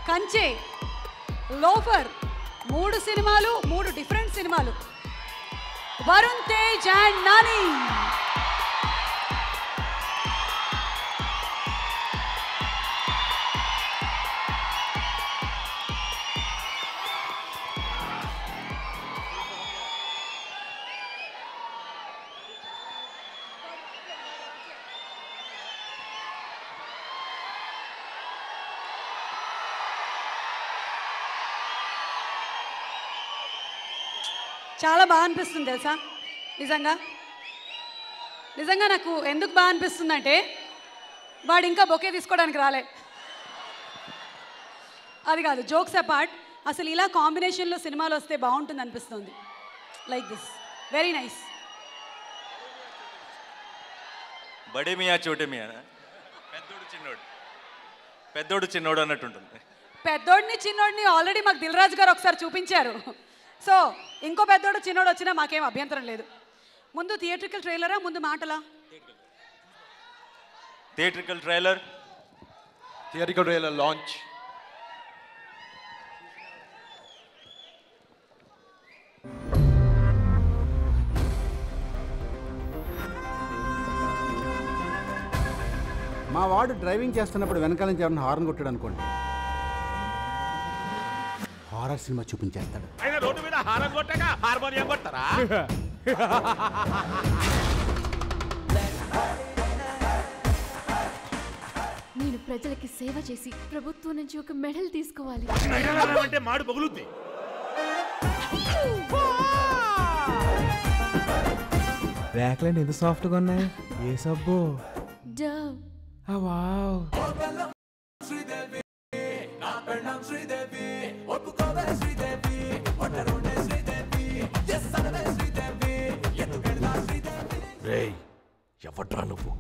కంచె లోఫర్ మూడు సినిమాలు మూడు డిఫరెంట్ సినిమాలు వరుణ్ తేజ్ అండ్ నాని చాలా బాగా అనిపిస్తుంది తెలుసా నిజంగా నిజంగా నాకు ఎందుకు బాగా అనిపిస్తుందంటే వాడు ఇంకా బొకే తీసుకోవడానికి రాలే అది కాదు జోక్స్ అపార్ట్ అసలు ఇలా కాంబినేషన్లో సినిమాలు వస్తే బాగుంటుంది అనిపిస్తుంది లైక్ దిస్ వెరీ నైస్ బడే మియా చోటే మియా పెద్దోడు చిన్నోడు పెద్దోడు చిన్నోడు అన్నట్టు ఉంటుంది పెద్దోడిని చిన్నోడిని ఆల్రెడీ మాకు దిల్రాజు గారు ఒకసారి చూపించారు సో ఇంకో పెద్దోడు చిన్నోడు వచ్చినా మాకేం అభ్యంతరం లేదు ముందు థియేట్రికల్ ట్రైలరా ముందు మాటలా theatrical trailer theatrical trailer launch మా వాడు డ్రైవింగ్ చేస్తున్నప్పుడు వెనకాల నుంచి ఎవరైనా హార్న్ కొట్టాడు అనుకోండి హారర్ సినిమా చూపించేస్తాడు ఆయన రోడ్డు మీద హారం కొట్టగా హార్మోనియం కొట్టరా నేను ప్రజలకి సేవ చేసి ప్రభుత్వం నుంచి ఒక మెడల్ తీసుకోవాలి అంటే మాడు పగులుద్ది ర్యాక్లైన్ ఎంత సాఫ్ట్గా ఉన్నాయి ఏ సబ్బు డవ్ ఆ వావ్ రేయ్ ఎవడ్రా నువ్వు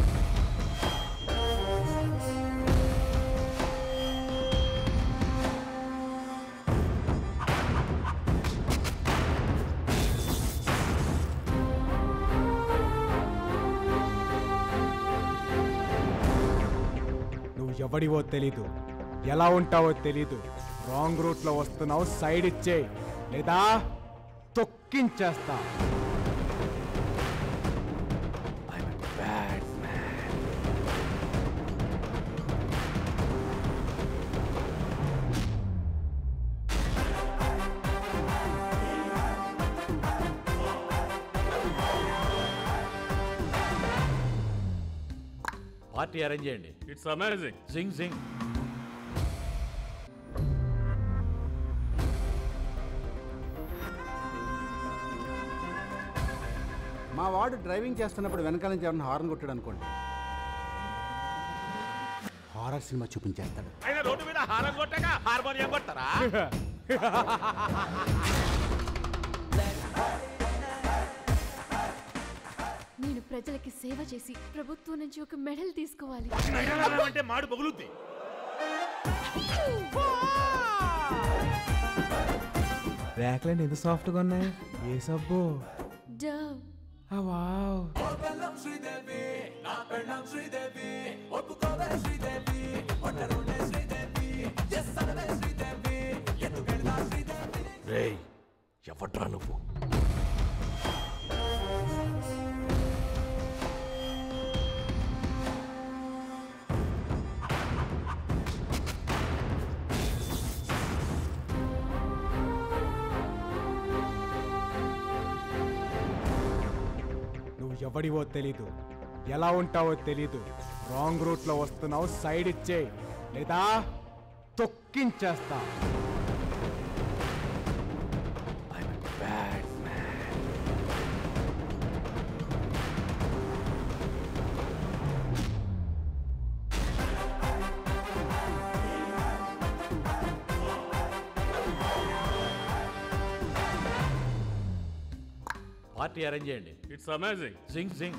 నువ్వు ఎవడివో తెలీదు ఎలా ఉంటావో తెలీదు రాంగ్ రూట్లో వస్తున్నావు సైడ్ ఇచ్చేయి లేదా తొక్కించేస్తా పార్టీ అరేంజ్ చేయండి ఇట్స్ అమేజింగ్ జింగ్ జింగ్ మా వాడు డ్రైవింగ్ చేస్తున్నప్పుడు వెనకాల నుంచి ఎవరైనా హార్న్ కొట్టాడు అనుకోండి హారర్ సినిమా చూపించేస్తాడు ఆయన రోడ్డు మీద హారం కొట్టగా హార్మోనియం కొట్టరా నేను ప్రజలకి సేవ చేసి ప్రభుత్వం నుంచి ఒక మెడల్ తీసుకోవాలి అంటే మాడు పగులుద్ది ర్యాక్లైన్ ఎంత సాఫ్ట్గా ఉన్నాయి ఏ సబ్బు డవ్ ఆ వావ్ రేయ్ ఎవడ్రా నువ్వు నువ్వు ఎవడివో తెలీదు ఎలా ఉంటావో తెలీదు రాంగ్ రూట్లో వస్తున్నావు సైడ్ ఇచ్చేయి లేదా తొక్కించేస్తా పార్టీ అరేంజ్ చేయండి it's amazing zing zing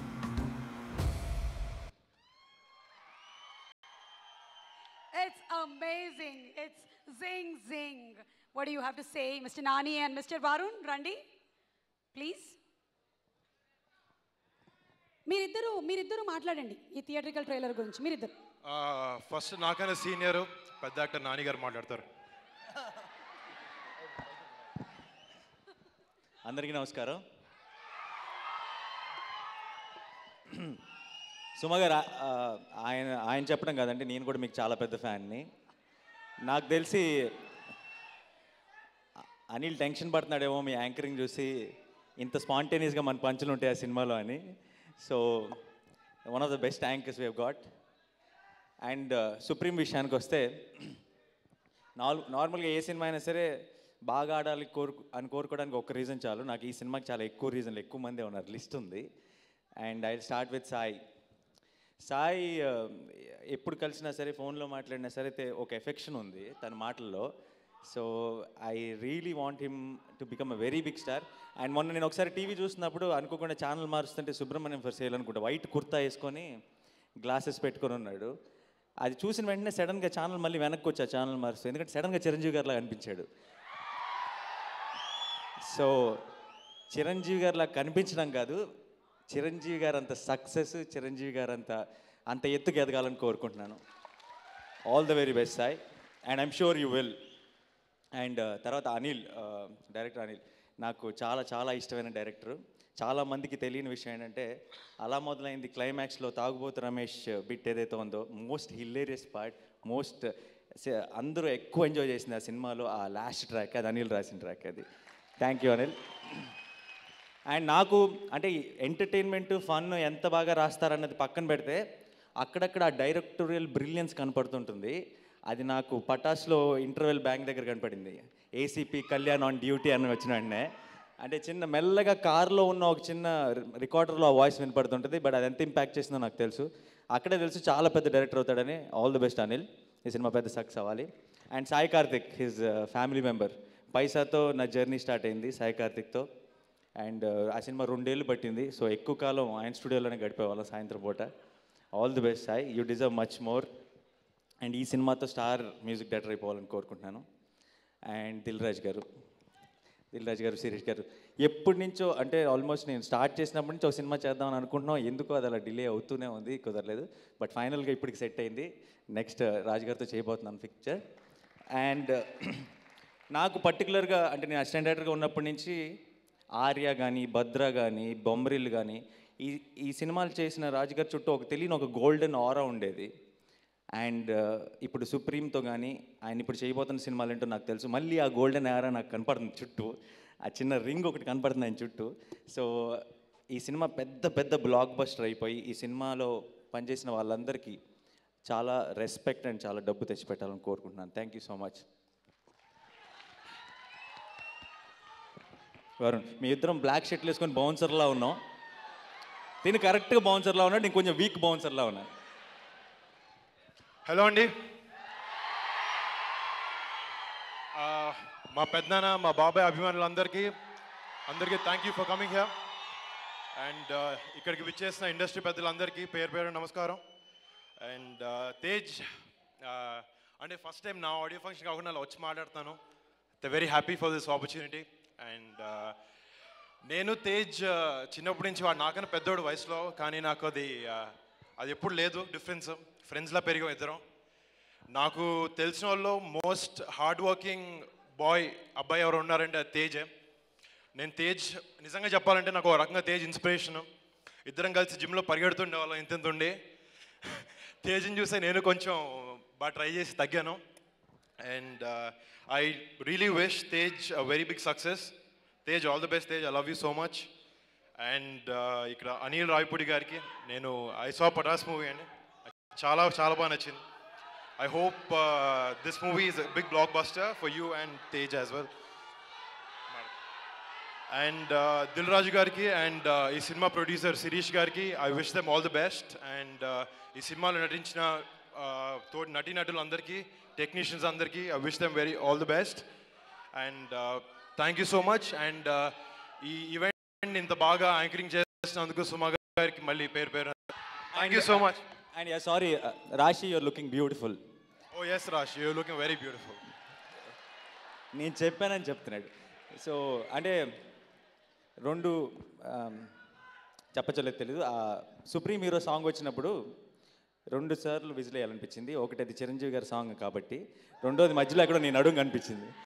It's amazing. It's zing zing. What do you have to say, Mr. Nani and Mr. Varun? Randi, please. మీరిద్దరు మీరిద్దరు మాట్లాడండి ఈ థియేట్రికల్ ట్రైలర్ గురించి మీరిద్దరు ఫస్ట్ నాకన్నా సీనియర్ పెద్ద యాక్టర్ నాని గారు మాట్లాడతారు అందరికీ నమస్కారం సుమ గారు ఆ, ఆయన ఆయన చెప్పడం కాదండి నేను కూడా మీకు చాలా పెద్ద ఫ్యాన్ని నాకు తెలిసి అ- అనిల్ టెన్షన్ పడుతున్నాడేమో మీ యాంకరింగ్ చూసి ఇంత స్పాంటేనియస్గా మన పంచులు ఉంటాయి ఆ సినిమాలో అని so one of the best anchors we got and supreme విషయానికి వస్తే నార్ నార్మల్గా ఏ సినిమా అయినా సరే బాగా ఆడాలి కోరు అని కోరుకోవడానికి ఒక రీజన్ చాలు నాకు ఈ సినిమాకి చాలా ఎక్కువ రీజన్లు ఎక్కువ మంది ఉన్నారు లిస్ట్ ఉంది and I start with Sai Sai ఆ, ఎప్పుడు కలిసినా సరే ఫోన్లో మాట్లాడినా సరే తే- ఒక ఎఫెక్షన్ ఉంది తన మాటల్లో so I really want him to become a very big star and మొన్న నేను ఒకసారి టీవీ చూసినప్పుడు అనుకోకుండా ఛానల్ మారుస్తుంటే సుబ్రహ్మణ్యం ఫర్ సేల్ అనుకుంటా వైట్ కుర్తా వేసుకొని గ్లాసెస్ పెట్టుకొని ఉన్నాడు అది చూసిన వెంటనే సడన్గా ఛానల్ మళ్ళీ వెనక్కి వచ్చా ఛానల్ మారుస్తూ ఎందుకంటే సడన్గా చిరంజీవి గారిలా అనిపించాడు సో చిరంజీవి గారిలా కనిపించడం కాదు చిరంజీవి గారు అంత సక్సెస్ చిరంజీవి గారు అంత అంత ఎత్తుకు ఎదగాలని కోరుకుంటున్నాను all the very best Sai and I'm sure you will and తర్వాత అనిల్ డైరెక్టర్ అనిల్ నాకు చాలా చాలా ఇష్టమైన డైరెక్టర్ చాలా మందికి తెలియని విషయం ఏంటంటే అలా మొదలైంది క్లైమాక్స్లో తాగుబోతు రమేష్ బిట్ ఏదైతే ఉందో మోస్ట్ హిల్లేరియస్ పార్ట్ మోస్ట్ అందరూ ఎక్కువ ఎంజాయ్ చేసింది ఆ సినిమాలో ఆ లాస్ట్ ట్రాక్ అది అనిల్ రాసిన ట్రాక్ అది థ్యాంక్ యూ అనిల్ అండ్ నాకు అంటే ఎంటర్టైన్మెంట్ ఫన్ ఎంత బాగా రాస్తారన్నది పక్కన పెడితే అక్కడక్కడ ఆ డైరెక్టోరియల్ బ్రిలియన్స్ కనపడుతుంటుంది అది నాకు పటాస్లో ఇంటర్వెల్ బ్యాంక్ దగ్గర కనపడింది ఏసీపీ కళ్యాణ్ ఆన్ డ్యూటీ అని వచ్చిన వెంటనే అంటే చిన్న మెల్లగా కార్లో ఉన్న ఒక చిన్న రికార్డర్లో ఆ వాయిస్ వినపడుతుంటుంది బట్ అది ఎంత ఇంపాక్ట్ చేసిందో నాకు తెలుసు అక్కడే తెలుసు చాలా పెద్ద డైరెక్టర్ అవుతాడని ఆల్ ది బెస్ట్ అనిల్ ఈ సినిమా పెద్ద సక్సెస్ అవ్వాలి and Sai Karthik his family member పైసాతో నా జర్నీ స్టార్ట్ అయింది సాయి కార్తిక్తో అండ్ ఆ సినిమా రెండేళ్ళు పట్టింది సో ఎక్కువ కాలం ఆయన స్టూడియోలోనే గడిపేవాళ్ళం సాయంత్రం పూట all the best Sai you deserve much more and ఈ సినిమాతో స్టార్ మ్యూజిక్ డైరెక్టర్ అయిపోవాలని కోరుకుంటున్నాను అండ్ దిల్ రాజ్ గారు దిల్ రాజ్ గారు శిరీష్ గారు ఎప్పటి నుంచో అంటే ఆల్మోస్ట్ నేను స్టార్ట్ చేసినప్పటి నుంచి ఒక సినిమా చేద్దామని అనుకుంటున్నాం ఎందుకో అది అలా డిలే అవుతూనే ఉంది కుదరలేదు బట్ ఫైనల్గా ఇప్పటికి సెట్ అయింది నెక్స్ట్ రాజ్ గారితో చేయబోతున్నాను పిక్చర్ అండ్ నాకు పర్టికులర్గా అంటే నేను అసిస్టెంట్ డైరెక్టర్గా ఉన్నప్పటి నుంచి ఆర్య కానీ భద్ర కానీ బొమ్మరిల్ కానీ ఈ ఈ సినిమాలు చేసిన రాజుగారి చుట్టూ ఒక తెలియని ఒక గోల్డెన్ ఆరా ఉండేది అండ్ ఇప్పుడు సుప్రీంతో కానీ ఆయన ఇప్పుడు చేయబోతున్న సినిమాలు ఏంటో నాకు తెలుసు మళ్ళీ ఆ గోల్డెన్ ఆరా నాకు కనపడుతుంది చుట్టూ ఆ చిన్న రింగ్ ఒకటి కనపడుతుంది ఆయన చుట్టూ సో ఈ సినిమా పెద్ద పెద్ద బ్లాక్ బస్టర్ అయిపోయి ఈ సినిమాలో పనిచేసిన వాళ్ళందరికీ చాలా రెస్పెక్ట్ అండ్ చాలా డబ్బు తెచ్చిపెట్టాలని కోరుకుంటున్నాను thank you so much Varun మీ ఇద్దరం బ్లాక్ షర్ట్లు వేసుకొని బౌన్సర్లా ఉన్నాం దీన్ని కరెక్ట్గా బౌన్సర్లా ఉన్నాడు నేను కొంచెం వీక్ బౌన్సర్లా ఉన్నాను హలో అండి ఆ, మా పెద్దనాన్న మా బాబాయ్ అభిమానులందరికీ అందరికీ thank you for coming here and ఇక్కడికి విచ్చేసిన ఇండస్ట్రీ పెద్దలందరికీ పేరు పేరు నమస్కారం అండ్ తేజ్ అంటే ఫస్ట్ టైం నా ఆడియో ఫంక్షన్ కాకుండా అలా వచ్చి మాట్లాడుతాను the very happy for this opportunity and నేను తేజ్ uh, చిన్నప్పటి నుంచి వాడు నాకన్నా పెద్దోడు వయసులో కానీ నాకు అది uh, అది ఎప్పుడు లేదు డిఫరెన్స్ ఫ్రెండ్స్లా పెరిగాం ఇద్దరం నాకు తెలిసిన వాళ్ళు మోస్ట్ హార్డ్ వర్కింగ్ బాయ్ అబ్బాయి ఎవరు ఉన్నారంటే అది తేజే నేను తేజ్ నిజంగా చెప్పాలంటే నాకు ఒక రకంగా తేజ్ ఇన్స్పిరేషన్ ఇద్దరం కలిసి జిమ్లో పరిగెడుతుండే వాళ్ళం ఇంత ఉండి తేజ్ని చూస్తే నేను కొంచెం బాగా ట్రై చేసి తగ్గాను and I really wish Tej a very big success Tej all the best Tej I love you so much and ఇక్కడ అనిల్ రాయపూడి గారికి నేను ఐ సా పటాస్ మూవీ అండి చాలా చాలా బాగా నచ్చింది I hope this movie is big blockbuster for you and Tej as well and Dil Raju గారికి and ఈ సినిమా ప్రొడ్యూసర్ శిరీష్ గారికి I wish them all the best and ఈ సినిమాలో నటించిన uh, తోటి నటీనటులందరికీ టెక్నీషియన్స్ అందరికీ I wish them very all the best and thank you so much and ఈ ఈవెంట్ ఇంత బాగా యాంకరింగ్ చేసినందుకు సుమా గారికి మళ్ళీ పేరు పేరు thank you so much and sorry Rashi you're looking beautiful oh yes Rashi you looking very beautiful నేను చెప్పానని చెప్తున్నాడు సో అంటే రెండు ఆమ్, చెప్పచ్చలేదు తెలీదు ఆ సుప్రీం హీరో సాంగ్ వచ్చినప్పుడు రెండు సార్లు విజిల్ వేయాలనిపించింది ఒకటి అది చిరంజీవి గారి సాంగ్ కాబట్టి రెండోది మధ్యలో ఎక్కడో నేను అడుగు కనిపించింది